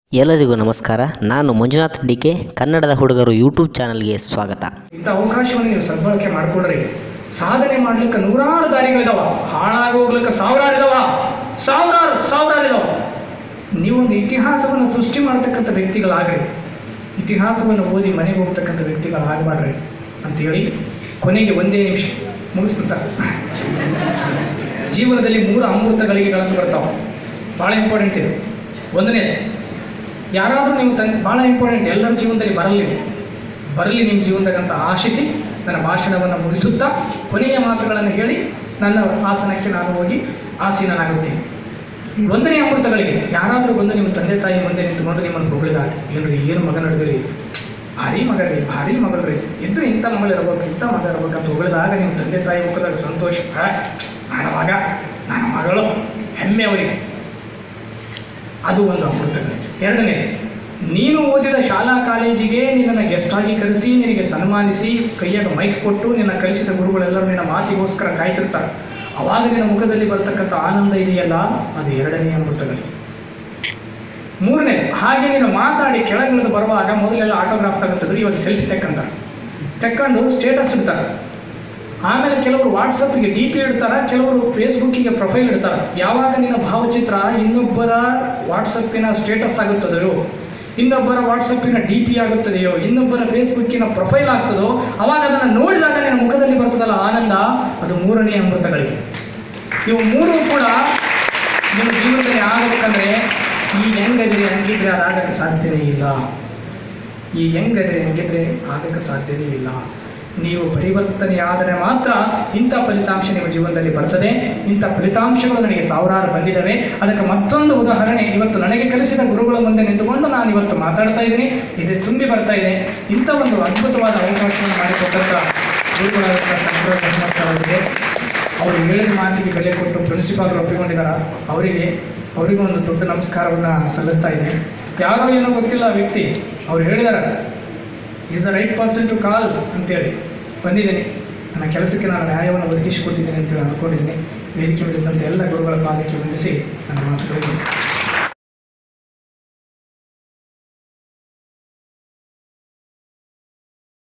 ಎಲ್ಲರಿಗೂ ನಮಸ್ಕಾರ ನಾನು ಮಂಜುನಾಥ್ ಡಿಕೆ ಕನ್ನಡದ ಹುಡುಗರು ಯೂಟ್ಯೂಬ್ ಚಾನಲ್ಗೆ ಸ್ವಾಗತ ಇಂಥ ಅವಕಾಶವನ್ನು ನೀವು ಸದ್ಬಳಕೆ ಮಾಡ್ಕೊಳ್ರಿ ಸಾಧನೆ ಮಾಡ್ಲಿಕ್ಕೆ ನೂರಾರು ದಾರಿಗಳಿದಾವ ಹಾಳಾಗಿ ಹೋಗ್ಲಿಕ್ಕೆ ಸಾವಿರಾರು ಇದಾವ ಸಾವಿರಾರು ಸಾವಿರಾರು ಇದಾವ ನೀವೊಂದು ಇತಿಹಾಸವನ್ನು ಸೃಷ್ಟಿ ಮಾಡತಕ್ಕಂಥ ವ್ಯಕ್ತಿಗಳಾಗ್ರಿ ಇತಿಹಾಸವನ್ನು ಓದಿ ಮನೆಗೆ ಹೋಗ್ತಕ್ಕಂಥ ವ್ಯಕ್ತಿಗಳಾಗಬಾಡ್ರಿ ಅಂತೇಳಿ ಕೊನೆಗೆ ಒಂದೇ ನಿಮಿಷ ಮುಗಿಸ್ಬಿಟ್ಟು ಸರ್ ಜೀವನದಲ್ಲಿ ಮೂರು ಅಮೃತಗಳಿಗೆ ಗಳಂತ ಬರ್ತಾವೆ ಭಾಳ ಇಂಪಾರ್ಟೆಂಟ್ ಇದೆ ಒಂದನೇ ಯಾರಾದರೂ ನೀವು ತನ್ ಭಾಳ ಇಂಪಾರ್ಟೆಂಟ್ ಎಲ್ಲರ ಜೀವನದಲ್ಲಿ ಬರಲಿ ಬರಲಿ ನಿಮ್ಮ ಜೀವನದಾಗ ಅಂತ ಆಶಿಸಿ ನನ್ನ ಭಾಷಣವನ್ನು ಮುಗಿಸುತ್ತಾ ಕೊನೆಯ ಮಾತುಗಳನ್ನು ಹೇಳಿ ನನ್ನ ಆಸನಕ್ಕೆ ನಾನು ಹೋಗಿ ಆಸೀನನಾಗುತ್ತೇನೆ ಒಂದನೇ ಅಮೃತಗಳಿಗೆ ಯಾರಾದರೂ ಬಂದು ನಿಮ್ಮ ತಂದೆ ತಾಯಿ ಮುಂದೆ ನಿಂತುಕೊಂಡು ನಿಮ್ಮನ್ನು ಹೊಗಳಿದ್ದಾರೆ ಏನ್ರಿ ಏನು ಮಗ ನಡೆದಿರಿ ಭಾರಿ ಮಗ ರೀ ಭಾರಿ ಮಗಳ್ರಿ ಇದ್ರೆ ಇಂಥ ಮಗಳು ಇರ್ಬೇಕು ಇಂಥ ಮಗ ಇರ್ಬೇಕು ಅಂತ ಹೊಗಳಿದಾಗ ನಿಮ್ಮ ತಂದೆ ತಾಯಿ ಮುಖದಾಗ ಸಂತೋಷ ಆ, ನನ್ನ ಮಗ ನನ್ನ ಮಗಳು ಹೆಮ್ಮೆ ಅವರಿಗೆ ಅದು ಒಂದು ಅಮೃತಗಳು ಎರಡನೇ ನೀನು ಓದಿದ ಶಾಲಾ ಕಾಲೇಜಿಗೆ ನಿನ್ನನ್ನು ಗೆಸ್ಟ್ ಆಗಿ ಕರೆಸಿ ನಿನಗೆ ಸನ್ಮಾನಿಸಿ ಕೈಯಾಗ ಮೈಕ್ ಕೊಟ್ಟು ನಿನ್ನ ಕಲಿಸಿದ ಗುರುಗಳೆಲ್ಲರೂ ನಿನ್ನ ಮಾತಿಗೋಸ್ಕರ ಕಾಯ್ತಿರ್ತಾರೆ ಅವಾಗ ನಿನ್ನ ಮುಖದಲ್ಲಿ ಬರ್ತಕ್ಕಂಥ ಆನಂದ ಇದೆಯಲ್ಲ ಅದು ಎರಡನೇ ಅಮೃತಗಳು ಮೂರನೇ ಹಾಗೆ ನೀನು ಮಾತಾಡಿ ಕೆಳಗಿಳಿದು ಬರುವಾಗ ಮೊದಲೆಲ್ಲ ಆಟೋಗ್ರಾಫ್ ತಗೋತಿದ್ರು ಇವಾಗ ಸೆಲ್ಫಿ ತೆಕ್ಕಂತಾರೆ ತೆಕ್ಕೊಂಡು ಸ್ಟೇಟಸ್ ಇಡ್ತಾರೆ ಆಮೇಲೆ ಕೆಲವರು ವಾಟ್ಸಪ್ಗೆ ಡಿ ಪಿ ಇಡ್ತಾರೆ ಕೆಲವರು ಫೇಸ್ಬುಕ್ಕಿಗೆ ಪ್ರೊಫೈಲ್ ಇಡ್ತಾರೆ ಯಾವಾಗ ನಿನ್ನ ಭಾವಚಿತ್ರ ಇನ್ನೊಬ್ಬರ ವಾಟ್ಸಪ್ಪಿನ ಸ್ಟೇಟಸ್ ಆಗುತ್ತದೆಯೋ ಇನ್ನೊಬ್ಬರ ವಾಟ್ಸಪ್ಪಿನ ಡಿ ಪಿ ಆಗುತ್ತದೆಯೋ ಇನ್ನೊಬ್ಬರ ಫೇಸ್ಬುಕ್ಕಿನ ಪ್ರೊಫೈಲ್ ಆಗ್ತದೋ ಅವಾಗ ಅದನ್ನು ನೋಡಿದಾಗ ನಿನ್ನ ಮುಖದಲ್ಲಿ ಬರ್ತದಲ್ಲ ಆನಂದ ಅದು ಮೂರನೇ ಅಮೃತಗಳಿಗೆ ಇವು ಮೂರು ಕೂಡ ನಿಮ್ಮ ಜೀವನದಲ್ಲಿ ಆಗಬೇಕಂದ್ರೆ ಈ ಹೆಂಗದಿರಿ ಹಂಗಿದ್ರೆ ಅದಾಗಕ್ಕೆ ಸಾಧ್ಯನೇ ಇಲ್ಲ ಈ ಹೆಂಗದ್ರೆ ಹೆಂಗಿದ್ರೆ ಆಗಕ್ಕೆ ಸಾಧ್ಯವೇ ಇಲ್ಲ ನೀವು ಪರಿವರ್ತನೆ ಆದರೆ ಮಾತ್ರ ಇಂಥ ಫಲಿತಾಂಶ ನಿಮ್ಮ ಜೀವನದಲ್ಲಿ ಬರ್ತದೆ ಇಂಥ ಫಲಿತಾಂಶಗಳು ನನಗೆ ಸಾವಿರಾರು ಬಂದಿದ್ದಾವೆ ಅದಕ್ಕೆ ಮತ್ತೊಂದು ಉದಾಹರಣೆ ಇವತ್ತು ನನಗೆ ಕಲಿಸಿದ ಗುರುಗಳ ಮುಂದೆ ನಿಂತುಕೊಂಡು ನಾನು ಇವತ್ತು ಮಾತಾಡ್ತಾ ಇದ್ದೀನಿ ಇದು ತುಂಬಿ ಬರ್ತಾ ಇದೆ ಇಂಥ ಒಂದು ಅದ್ಭುತವಾದ ಅವಕಾಶವನ್ನು ಮಾಡಿಕೊಟ್ಟಂಥ ಗುರುಗಳಾದಂಥ ಸಂಕ್ರಾಂತ ಕೃಷ್ಣಪ್ಪ ಅವರಿಗೆ ಅವರು ಹೇಳಿದ ಮಾತಿಗೆ ಬೆಲೆ ಕೊಟ್ಟು ಪ್ರಿನ್ಸಿಪಾಲ್ರು ಒಪ್ಪಿಕೊಂಡಿದ್ದಾರೆ ಅವರಿಗೆ ಅವರಿಗೂ ಒಂದು ದೊಡ್ಡ ನಮಸ್ಕಾರವನ್ನು ಸಲ್ಲಿಸ್ತಾ ಇದ್ದೀನಿ ಯಾರೋ ಏನೋ ಗೊತ್ತಿಲ್ಲ ಆ ವ್ಯಕ್ತಿ ಅವ್ರು ಹೇಳಿದಾರೆ is a right person to call ಅಂತೇಳಿ ಬಂದಿದ್ದೀನಿ ನನ್ನ ಕೆಲಸಕ್ಕೆ ನಾನು ನ್ಯಾಯವನ್ನು ಒದಗಿಸಿಕೊಟ್ಟಿದ್ದೀನಿ ಅಂತೇಳಿ ಅಂದ್ಕೊಂಡಿದ್ದೀನಿ ವೇದಿಕೆ ಮೇಲಿದ್ದಂಥ ಎಲ್ಲ ಗುರುಗಳ ಪಾದಕ್ಕೆ ವಂದಿಸಿ ನನ್ನ ಮಾತುಗಳಿಗೆ